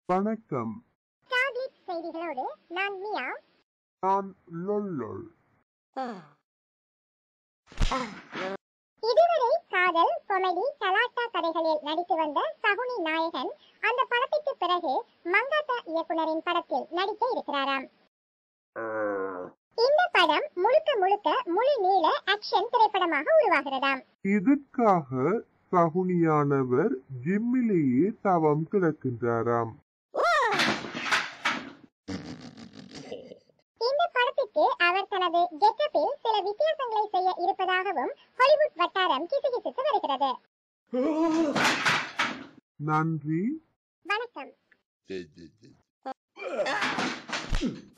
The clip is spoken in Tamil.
வணக்கம் டாக்லிட் செய்திகளோடு நான் மியா நான் லொல்லொள் இதுவரை காதல் கொமெடி கலாட்டா கதைகளில் நடித்து வந்த சகுனி நாயகன் அந்த படத்திற்கு பிறகு மங்காத்தா இயக்குனரின் படத்தில் நடிக்க இருக்கிறாராம் இந்த படம் முழுக்க முழுக்க முழு நீள ஆக்ஷன் திரைப்படமாக உருவாகிறதாம் இதற்காக சகுனியானவர் ஜிம்மிலேயே தவம் கிடக்கின்றாராம் இந்த படத்திற்கு அவர் தனது கெட்டப்பில் சில வித்தியாசங்களை செய்ய இருப்பதாகவும் ஹாலிவுட் வட்டாரம் கிசுகிசுத்து வருகிறது நன்றி வணக்கம்